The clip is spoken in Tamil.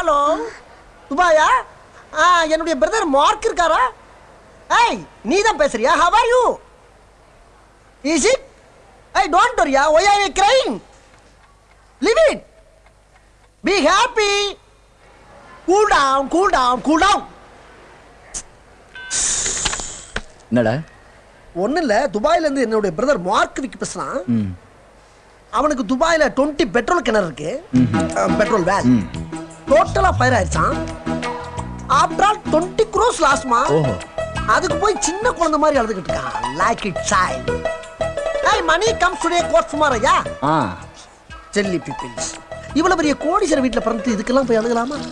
ஹலோ துபாயா ஆ என்னுடைய பிரதர் மார்க் இருக்காரா ஏய் நீ தான் பேசுறியா how are you is it I don't வரியா why are you crying leave it be happy cool down cool down cool down என்னடா ஒன்றும் இல்லை துபாயிலேருந்து என்னுடைய பிரதர் மார்க் விக்கு பேசுகிறான் ம் அவனுக்கு துபாயில 20 பெட்ரோல் கிணறு இருக்கு பெட்ரோல் வேன் டோட்டலா ஃபயர் ஆயிடுச்சான் ஆஃப்டர் ஆல் டுவெண்ட்டி க்ரோஸ் லாஸ்மா ஓஹோ. அதுக்கு போய் சின்ன குழந்தை மாதிரி அழுதுகிட்டு இருக்கான் லைக் இட் சைல்ட் ஏய் மணி கம் டுடே கோட் சுமாரையா ஆ ஜெல்லி பீப்பிள்ஸ் இவ்வளவு பெரிய கோடீஸ்வரர் வீட்டுல பிறந்து இதுக்கெல்லாம் போய் அழுகலாமா